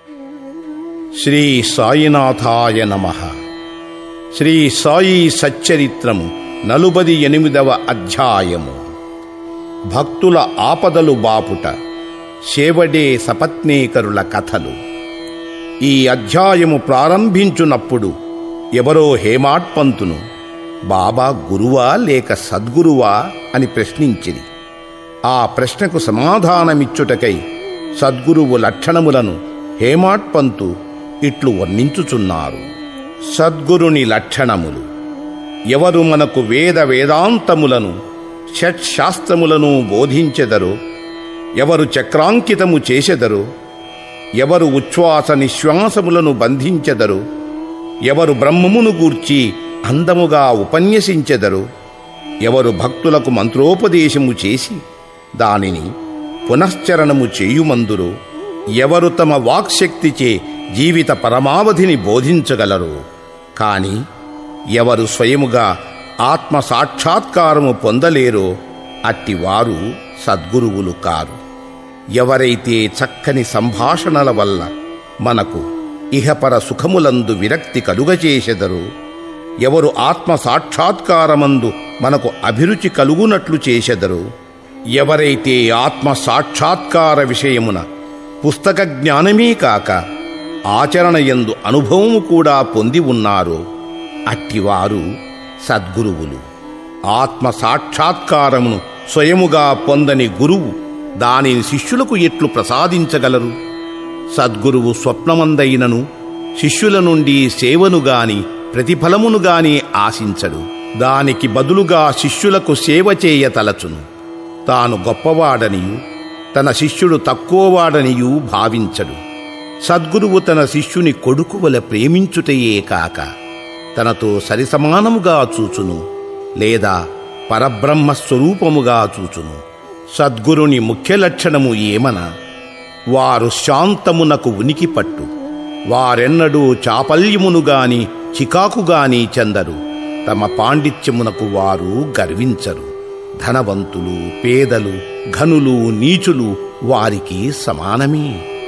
శ్రీ సాయినాథాయ నమ శ్రీ సాయి సచ్చరిత్రము నలుబది ఎనిమిదవ అధ్యాయము భక్తుల ఆపదలు బాపుట శేవడే సపత్నీకరుల కథలు ఈ అధ్యాయము ప్రారంభించునప్పుడు ఎవరో హేమాట్పంతును బాబా గురువా లేక సద్గురువా అని ప్రశ్నించిరి ఆ ప్రశ్నకు సమాధానమిచ్చుటకై సద్గురువు లక్షణములను హేమాట్పంతు ఇట్లు వర్ణించుచున్నారు సద్గురుని లక్షణములు ఎవరు మనకు వేద వేదాంతములను షట్శాస్త్రములను బోధించెదరో ఎవరు చక్రాంకితము చేసెదరో ఎవరు ఉచ్ఛ్వాస నిశ్వాసములను బంధించెదరో ఎవరు బ్రహ్మమును గూర్చి అందముగా ఉపన్యసించెదరో ఎవరు భక్తులకు మంత్రోపదేశము చేసి దానిని పునశ్చరణము చేయుమందురో ఎవరు తమ వాక్శక్తిచే జీవిత పరమావధిని బోధించగలరో కాని ఎవరు స్వయముగా ఆత్మ సాక్షాత్కారము పొందలేరో అట్టివారు సద్గురువులు కారు ఎవరైతే చక్కని సంభాషణల వల్ల మనకు ఇహపర సుఖములందు విరక్తి కలుగచేసెదరో ఎవరు ఆత్మ సాక్షాత్కారమందు మనకు అభిరుచి కలుగునట్లు చేసెదరో ఎవరైతే ఆత్మ సాక్షాత్కార విషయమున పుస్తక జ్ఞానమే కాక ఆచరణ యందు అనుభవము కూడా పొంది ఉన్నారో అట్టివారు సద్గురువులు ఆత్మ సాక్షాత్కారమును స్వయముగా పొందని గురువు దానిని శిష్యులకు ఎట్లు ప్రసాదించగలరు సద్గురువు స్వప్నమందైనను శిష్యుల నుండి సేవను గాని ప్రతిఫలమును గాని ఆశించడు దానికి బదులుగా శిష్యులకు సేవ చేయ తలచును తాను గొప్పవాడనియు తన శిష్యుడు తక్కువవాడనియు భావించడు సద్గురువు తన శిష్యుని కొడుకు వలె ప్రేమించుటయే కాక తనతో సరిసమానముగా చూచును లేదా పరబ్రహ్మ స్వరూపముగా చూచును సద్గురుని ముఖ్య లక్షణము ఏమన వారు శాంతమునకు ఉనికి పట్టు వారెన్నడూ చాపల్యమును గాని చికాకు గాని చెందరు తమ పాండిత్యమునకు వారు గర్వించరు ధనవంతులు పేదలు ఘనులు నీచులు వారికి సమానమే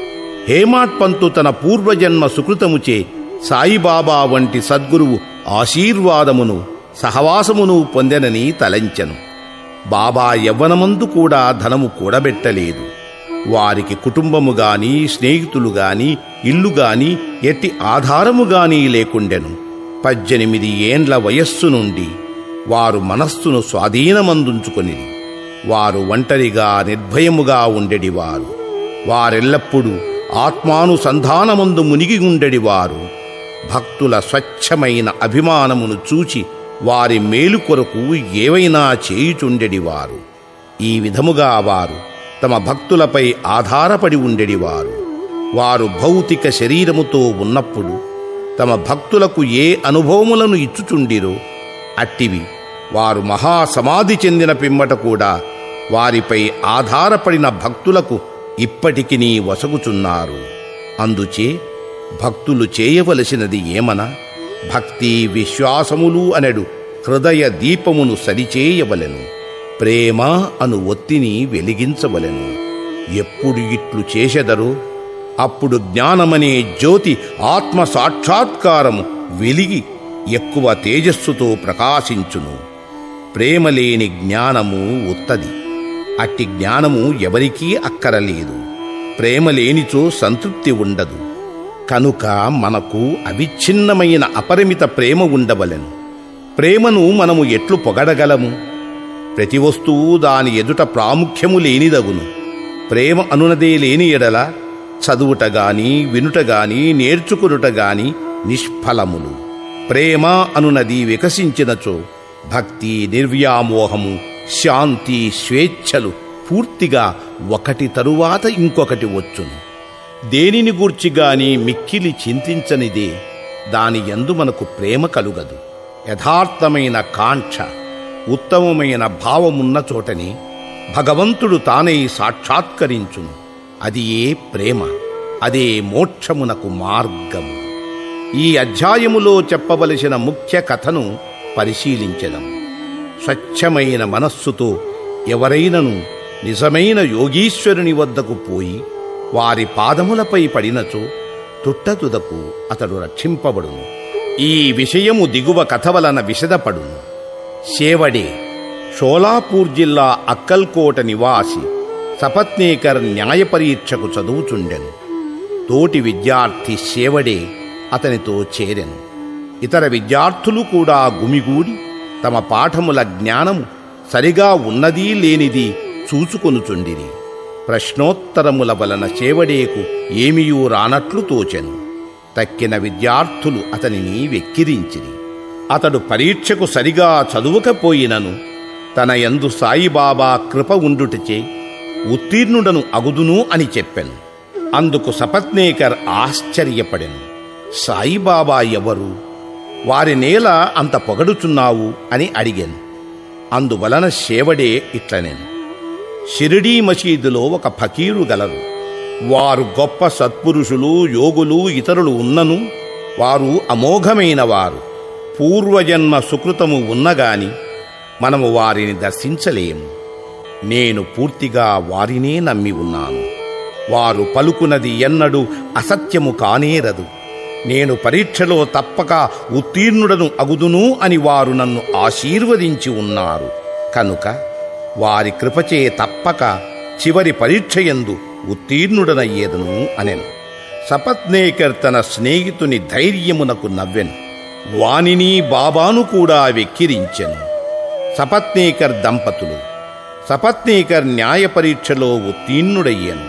హేమాట్పంతు తన పూర్వజన్మ సుకృతముచే సాయిబాబా వంటి సద్గురువు ఆశీర్వాదమును సహవాసమును పొందెనని తలంచెను బాబా యవ్వనమందు కూడా ధనము కూడబెట్టలేదు వారికి కుటుంబము గాని స్నేహితులు గాని ఇల్లు గాని ఎట్టి ఆధారము గాని లేకుండెను పద్దెనిమిది ఏండ్ల వయస్సు నుండి వారు మనస్సును స్వాధీనమందుంచుకొనిది వారు ఒంటరిగా నిర్భయముగా ఉండెడివారు వారెల్లప్పుడూ ఆత్మానుసంధానమందు మునిగి ఉండెడివారు భక్తుల స్వచ్ఛమైన అభిమానమును చూచి వారి మేలు కొరకు ఏవైనా చేయుచుండెడివారు ఈ విధముగా వారు తమ భక్తులపై ఆధారపడి ఉండెడివారు వారు భౌతిక శరీరముతో ఉన్నప్పుడు తమ భక్తులకు ఏ అనుభవములను ఇచ్చుచుండిరో అట్టివి వారు మహాసమాధి చెందిన పిమ్మట కూడా వారిపై ఆధారపడిన భక్తులకు ఇప్పటికినీ వసగుచున్నారు అందుచే భక్తులు చేయవలసినది ఏమన భక్తి విశ్వాసములు అనడు హృదయ దీపమును సరిచేయవలెను ప్రేమ అను ఒత్తిని వెలిగించవలెను ఎప్పుడు ఇట్లు చేసెదరో అప్పుడు జ్ఞానమనే జ్యోతి ఆత్మ సాక్షాత్కారము వెలిగి ఎక్కువ తేజస్సుతో ప్రకాశించును ప్రేమలేని జ్ఞానము ఉత్తది అట్టి జ్ఞానము ఎవరికీ అక్కరలేదు ప్రేమ లేనిచో సంతృప్తి ఉండదు కనుక మనకు అవిచ్ఛిన్నమైన అపరిమిత ప్రేమ ఉండవలెను ప్రేమను మనము ఎట్లు పొగడగలము ప్రతి వస్తువు దాని ఎదుట ప్రాముఖ్యము లేనిదగును ప్రేమ అనునదే లేని ఎడల చదువుట గాని వినుట గాని నేర్చుకునుట గాని నిష్ఫలములు ప్రేమ అనునది వికసించినచో భక్తి నిర్వ్యామోహము శాంతి స్వేచ్ఛలు పూర్తిగా ఒకటి తరువాత ఇంకొకటి వచ్చును దేనిని గూర్చి గాని మిక్కిలి చింతించనిదే దాని యందు మనకు ప్రేమ కలుగదు యథార్థమైన కాంక్ష ఉత్తమమైన భావమున్న చోటని భగవంతుడు తానై సాక్షాత్కరించును అది ఏ ప్రేమ అదే మోక్షమునకు మార్గము ఈ అధ్యాయములో చెప్పవలసిన ముఖ్య కథను పరిశీలించదం స్వచ్ఛమైన మనస్సుతో ఎవరైనను నిజమైన యోగీశ్వరుని వద్దకు పోయి వారి పాదములపై పడినచో తుట్టతుదకు అతడు రక్షింపబడును ఈ విషయము దిగువ కథ వలన విశదపడును శేవడే షోలాపూర్ జిల్లా అక్కల్కోట నివాసి సపత్నేకర్ న్యాయ పరీక్షకు చదువుచుండెను తోటి విద్యార్థి శేవడే అతనితో చేరెను ఇతర విద్యార్థులు కూడా గుమిగూడి తమ పాఠముల జ్ఞానము సరిగా ఉన్నదీ లేనిది చూచుకొనుచుండిరి ప్రశ్నోత్తరముల వలన చేవడేకు ఏమియూ రానట్లు తోచెను తక్కిన విద్యార్థులు అతనిని వెక్కిరించిరి అతడు పరీక్షకు సరిగా చదువకపోయినను తన యందు సాయిబాబా కృప ఉండుటచే ఉత్తీర్ణుడను అగుదును అని చెప్పెను అందుకు సపత్నేకర్ ఆశ్చర్యపడెను సాయిబాబా ఎవరు వారి నేల అంత పొగడుచున్నావు అని అడిగాను అందువలన శేవడే ఇట్లనేను షిరిడీ మసీదులో ఒక ఫకీరు గలరు వారు గొప్ప సత్పురుషులు యోగులు ఇతరులు ఉన్నను వారు అమోఘమైన వారు పూర్వజన్మ సుకృతము ఉన్నగాని మనము వారిని దర్శించలేము నేను పూర్తిగా వారినే నమ్మి ఉన్నాను వారు పలుకునది ఎన్నడూ అసత్యము కానేరదు నేను పరీక్షలో తప్పక ఉత్తీర్ణుడను అగుదును అని వారు నన్ను ఆశీర్వదించి ఉన్నారు కనుక వారి కృపచే తప్పక చివరి పరీక్షయందు ఉత్తీర్ణుడనయ్యేదను అనెను సపత్నేకర్ తన స్నేహితుని ధైర్యమునకు నవ్వెను వానిని బాబాను కూడా వెక్కిరించెను సపత్నేకర్ దంపతులు సపత్నేకర్ న్యాయ పరీక్షలో ఉత్తీర్ణుడయ్యాను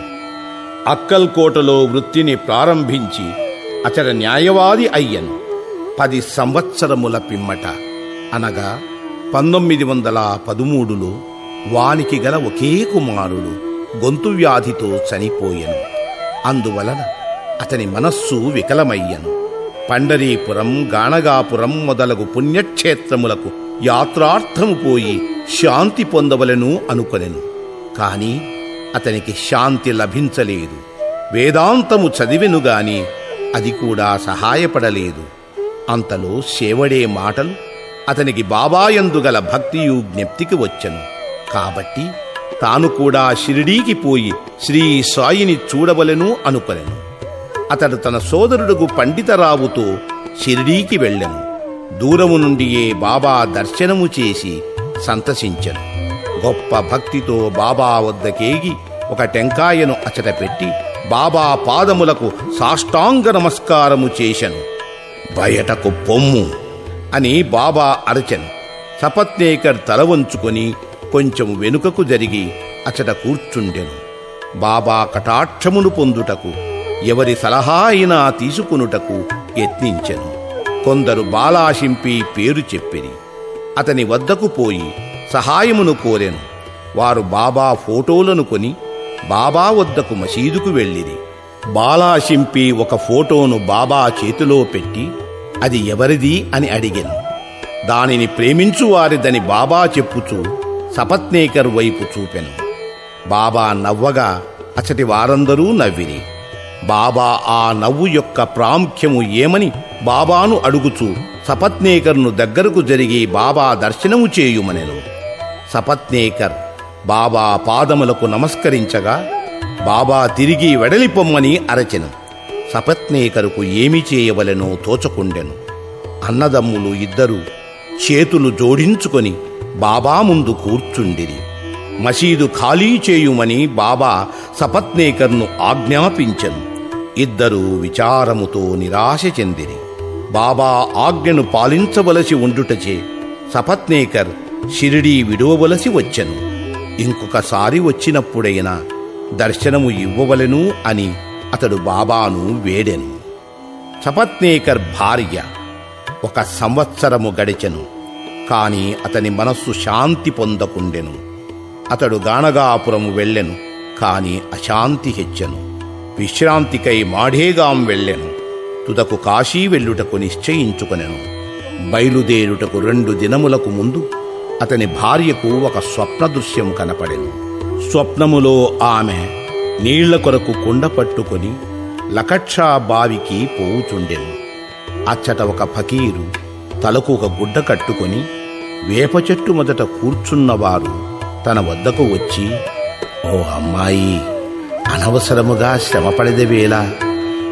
అక్కల్కోటలో వృత్తిని ప్రారంభించి అతడు న్యాయవాది అయ్యను పది సంవత్సరముల పిమ్మట అనగా పంతొమ్మిది వందల పదమూడులో వానికి గల ఒకే కుమారుడు గొంతు వ్యాధితో చనిపోయెను అందువలన అతని మనస్సు వికలమయ్యను పండరీపురం గాణగాపురం మొదలగు పుణ్యక్షేత్రములకు యాత్రార్థము పోయి శాంతి పొందవలెను అనుకొనెను కాని అతనికి శాంతి లభించలేదు వేదాంతము చదివెను గాని అది కూడా సహాయపడలేదు అంతలో శేవడే మాటలు అతనికి బాబాయందు గల భక్తియు జ్ఞప్తికి వచ్చెను కాబట్టి తాను కూడా షిరిడీకి పోయి శ్రీ సాయిని చూడవలెను అనుకొనెను అతడు తన సోదరుడుగు పండితరావుతో షిరిడీకి వెళ్ళెను దూరము నుండియే బాబా దర్శనము చేసి సంతసించెను గొప్ప భక్తితో బాబా వద్దకేగి ఒక టెంకాయను అచట పెట్టి బాబా పాదములకు సాష్టాంగ నమస్కారము చేశను బయటకు పొమ్ము అని బాబా అరచెను సపత్నేకర్ తల వంచుకొని కొంచెం వెనుకకు జరిగి అచట కూర్చుండెను బాబా కటాక్షమును పొందుటకు ఎవరి సలహా అయినా తీసుకునుటకు యత్నించెను కొందరు బాలాశింపి పేరు చెప్పిరి అతని వద్దకు పోయి సహాయమును కోరెను వారు బాబా ఫోటోలను కొని బాబా వద్దకు మసీదుకు వెళ్ళిరి బాలాశింపి ఒక ఫోటోను బాబా చేతిలో పెట్టి అది ఎవరిది అని అడిగెను దానిని ప్రేమించు వారిదని బాబా చెప్పుచూ సపత్నేకర్ వైపు చూపెను బాబా నవ్వగా అచటి వారందరూ నవ్విరి బాబా ఆ నవ్వు యొక్క ప్రాముఖ్యము ఏమని బాబాను అడుగుచూ సపత్నేకర్ను దగ్గరకు జరిగి బాబా దర్శనము చేయుమనెను సపత్నేకర్ బాబా పాదములకు నమస్కరించగా బాబా తిరిగి వెడలిపొమ్మని అరచెను సపత్నేకరుకు ఏమి చేయవలెనో తోచకుండెను అన్నదమ్ములు ఇద్దరు చేతులు జోడించుకొని బాబా ముందు కూర్చుండిరి మసీదు ఖాళీ చేయుమని బాబా సపత్నేకర్ను ఆజ్ఞాపించెను ఇద్దరూ విచారముతో నిరాశ చెందిరి బాబా ఆజ్ఞను పాలించవలసి ఉండుటచే సపత్నేకర్ షిరిడీ విడువవలసి వచ్చెను ఇంకొకసారి వచ్చినప్పుడైనా దర్శనము ఇవ్వవలెను అని అతడు బాబాను వేడెను సపత్నేకర్ భార్య ఒక సంవత్సరము గడిచెను కాని అతని మనస్సు శాంతి పొందకుండెను అతడు గాణగాపురము వెళ్ళెను కాని అశాంతి హెచ్చెను విశ్రాంతికై మాఢేగాం వెళ్ళెను తుదకు కాశీ వెళ్ళుటకు నిశ్చయించుకొనెను బయలుదేరుటకు రెండు దినములకు ముందు అతని భార్యకు ఒక స్వప్న దృశ్యం కనపడెను స్వప్నములో ఆమె నీళ్ల కొరకు కుండ పట్టుకొని లకక్షా బావికి పోవుచుండెను అచ్చట ఒక ఫకీరు తలకు ఒక గుడ్డ కట్టుకొని వేప చెట్టు మొదట కూర్చున్నవారు తన వద్దకు వచ్చి ఓ అమ్మాయి అనవసరముగా శ్రమపడేదవేలా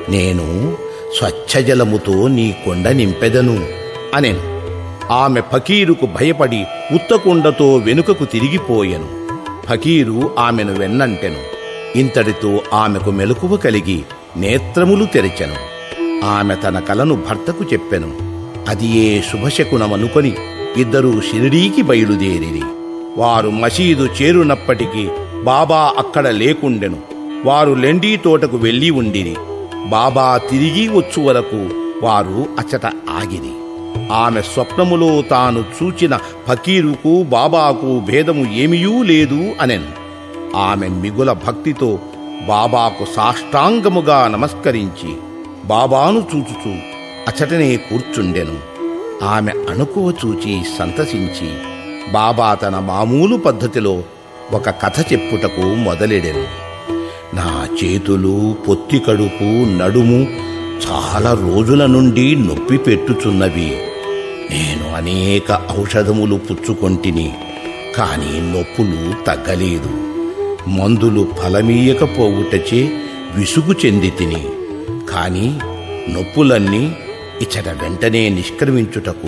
నేను స్వచ్ఛజలముతో నీ కొండ నింపెదను అనెను ఆమె ఫకీరుకు భయపడి ఉత్తకుండతో వెనుకకు తిరిగిపోయెను ఫకీరు ఆమెను వెన్నంటెను ఇంతటితో ఆమెకు మెలకువ కలిగి నేత్రములు తెరిచెను ఆమె తన కలను భర్తకు చెప్పెను అది ఏ శుభశకునమనుకొని ఇద్దరూ షిరిడీకి బయలుదేరిరి వారు మసీదు చేరునప్పటికీ బాబా అక్కడ లేకుండెను వారు లెండీ తోటకు వెళ్ళి ఉండిరి బాబా తిరిగి వచ్చు వరకు వారు అచ్చట ఆగిరి ఆమె స్వప్నములో తాను చూచిన ఫకీరుకు బాబాకు భేదము ఏమీయూ లేదు అనెను ఆమె మిగుల భక్తితో బాబాకు సాష్టాంగముగా నమస్కరించి బాబాను చూచుచూ అచటనే కూర్చుండెను ఆమె అణుకువ చూచి సంతసించి బాబా తన మామూలు పద్ధతిలో ఒక కథ చెప్పుటకు మొదలెడెను నా చేతులు పొత్తి కడుపు నడుము చాలా రోజుల నుండి నొప్పి పెట్టుచున్నవి నేను అనేక ఔషధములు పుచ్చుకొంటిని కాని నొప్పులు తగ్గలేదు మందులు ఫలమీయకపోవుటచే విసుగు చెంది తిని కాని నొప్పులన్నీ ఇచ్చట వెంటనే నిష్క్రమించుటకు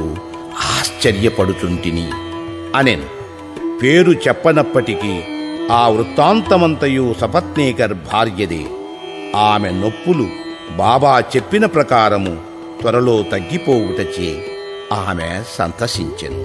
ఆశ్చర్యపడుచుంటిని అనెను పేరు చెప్పనప్పటికీ ఆ వృత్తాంతమంతయు సపత్నేకర్ భార్యదే ఆమె నొప్పులు బాబా చెప్పిన ప్రకారము త్వరలో తగ్గిపోవుటచే ఆమె సంతసించెను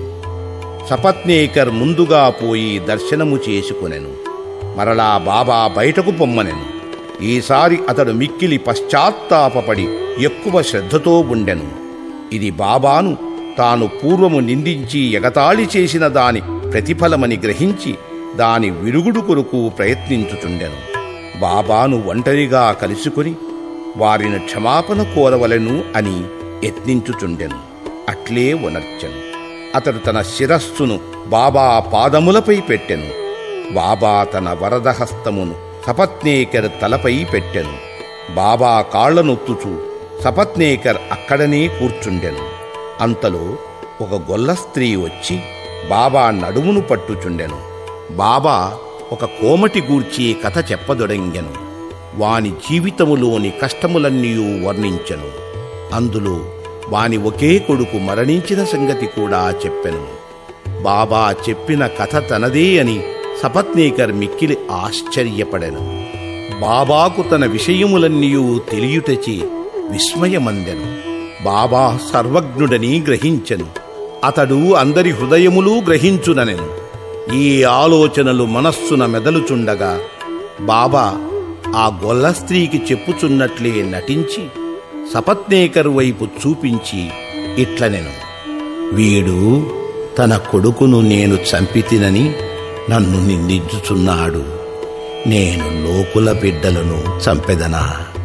సపత్నేకర్ ముందుగా పోయి దర్శనము చేసుకునెను మరలా బాబా బయటకు పొమ్మనెను ఈసారి అతడు మిక్కిలి పశ్చాత్తాపపడి ఎక్కువ శ్రద్ధతో ఉండెను ఇది బాబాను తాను పూర్వము నిందించి ఎగతాళి చేసిన దాని ప్రతిఫలమని గ్రహించి దాని విరుగుడు కొరకు ప్రయత్నించుచుండెను బాబాను ఒంటరిగా కలుసుకుని వారిని క్షమాపణ కోరవలెను అని యత్నించుచుండెను అట్లే ఉనర్చెను అతడు తన శిరస్సును బాబా పాదములపై పెట్టెను బాబా తన వరదహస్తమును సపత్నేకర్ తలపై పెట్టెను బాబా కాళ్లనొత్తుచూ సపత్నేకర్ అక్కడనే కూర్చుండెను అంతలో ఒక గొల్ల స్త్రీ వచ్చి బాబా నడుమును పట్టుచుండెను బాబా ఒక కోమటి గూర్చి కథ చెప్పదొడంగెను వాని జీవితములోని కష్టములన్నీయూ వర్ణించెను అందులో వాని ఒకే కొడుకు మరణించిన సంగతి కూడా చెప్పెను బాబా చెప్పిన కథ తనదే అని సపత్నీకర్ మిక్కిలి ఆశ్చర్యపడెను బాబాకు తన విషయములన్నీయూ తెలియుటచి విస్మయమందెను బాబా సర్వజ్ఞుడని గ్రహించెను అతడు అందరి హృదయములు గ్రహించుననెను ఈ ఆలోచనలు మనస్సున మెదలుచుండగా బాబా ఆ గొల్ల స్త్రీకి చెప్పుచున్నట్లే నటించి సపత్నేకర్ వైపు చూపించి ఇట్లనెను వీడు తన కొడుకును నేను చంపితినని నన్ను నిందించుచున్నాడు నేను లోకుల బిడ్డలను చంపెదనా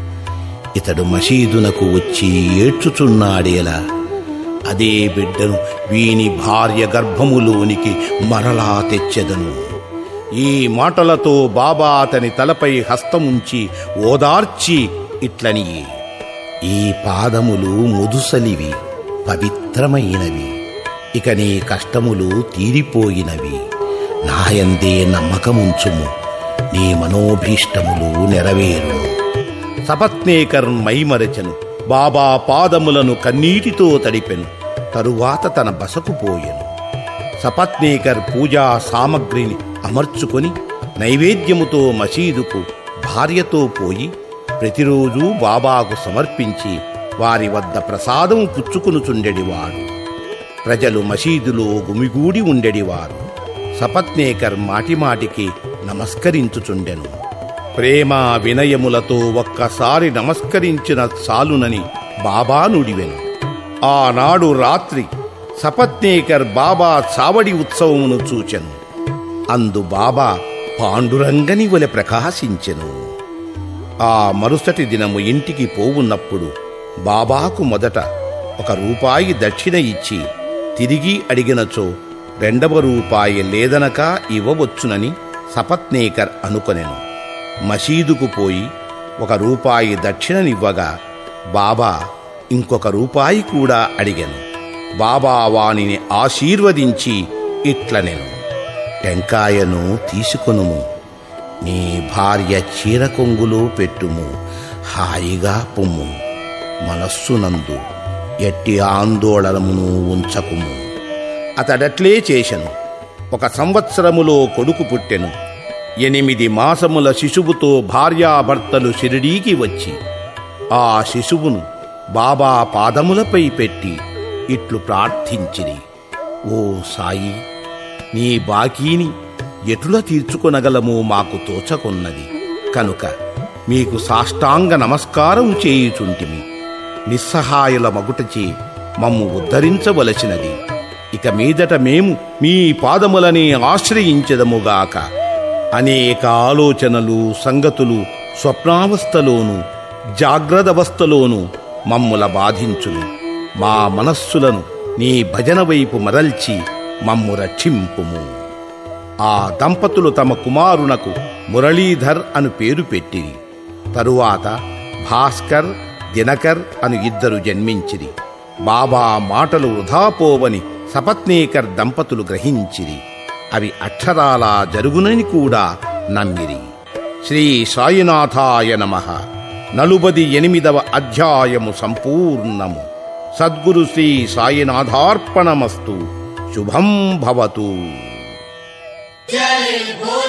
ఇతడు మసీదునకు వచ్చి ఏడ్చుచున్నాడేలా అదే బిడ్డను వీని భార్య గర్భములోనికి మరలా తెచ్చెదను ఈ మాటలతో బాబా అతని తలపై హస్తముంచి ఓదార్చి ఇట్లని ఈ పాదములు ముదుసలివి పవిత్రమైనవి ఇక నీ కష్టములు తీరిపోయినవి నాయందే నమ్మకముంచుము నీ మనోభీష్టములు నెరవేరును సపత్నేకర్ మైమరచెను బాబా పాదములను కన్నీటితో తడిపెను తరువాత తన బసకు పోయెను సపత్నేకర్ పూజా సామగ్రిని అమర్చుకొని నైవేద్యముతో మసీదుకు భార్యతో పోయి ప్రతిరోజు బాబాకు సమర్పించి వారి వద్ద ప్రసాదం పుచ్చుకునుచుండెడివాడు ప్రజలు మసీదులో గుమిగూడి ఉండెడివారు సపత్నేకర్ మాటిమాటికి నమస్కరించుచుండెను ప్రేమ వినయములతో ఒక్కసారి నమస్కరించిన చాలునని బాబా నుడివెను ఆనాడు రాత్రి సపత్నేకర్ బాబా చావడి ఉత్సవమును చూచెను అందు బాబా పాండురంగని వలె ప్రకాశించెను ఆ మరుసటి దినము ఇంటికి పోవున్నప్పుడు బాబాకు మొదట ఒక రూపాయి దక్షిణ ఇచ్చి తిరిగి అడిగినచో రెండవ రూపాయి లేదనక ఇవ్వవచ్చునని సపత్నేకర్ అనుకొనెను మసీదుకు పోయి ఒక రూపాయి దక్షిణనివ్వగా బాబా ఇంకొక రూపాయి కూడా అడిగాను బాబా వానిని ఆశీర్వదించి ఇట్లనెను టెంకాయను తీసుకొనుము నీ భార్య చీర కొంగులో పెట్టుము హాయిగా పొమ్ము మనస్సునందు ఎట్టి ఆందోళనమును ఉంచకుము అతడట్లే చేశను ఒక సంవత్సరములో కొడుకు పుట్టెను ఎనిమిది మాసముల శిశువుతో భార్యాభర్తలు షిరిడీకి వచ్చి ఆ శిశువును బాబా పాదములపై పెట్టి ఇట్లు ప్రార్థించిరి ఓ సాయి నీ బాకీని ఎటుల తీర్చుకొనగలమో మాకు తోచకొన్నది కనుక మీకు సాష్టాంగ నమస్కారం చేయుచుంటిమి నిస్సహాయుల మగుటచే మమ్ము ఉద్ధరించవలసినది ఇక మీదట మేము మీ పాదములని ఆశ్రయించదముగాక అనేక ఆలోచనలు సంగతులు స్వప్నావస్థలోను జాగ్రత్తవస్థలోను మమ్ముల బాధించును మా మనస్సులను నీ భజన వైపు మరల్చి మమ్ము రక్షింపుము ఆ దంపతులు తమ కుమారునకు మురళీధర్ అను పేరు పెట్టిరి తరువాత భాస్కర్ దినకర్ అను ఇద్దరు జన్మించిరి బాబా మాటలు వృధాపోవని సపత్నీకర్ దంపతులు గ్రహించిరి అవి అక్షరాలా జరుగునని కూడా నమ్మిరి శ్రీ సాయినాథాయ నమ నలుబది ఎనిమిదవ అధ్యాయము సంపూర్ణము సద్గురు శ్రీ సాయినాథార్పణమస్తు శుభం భవతు జై భోల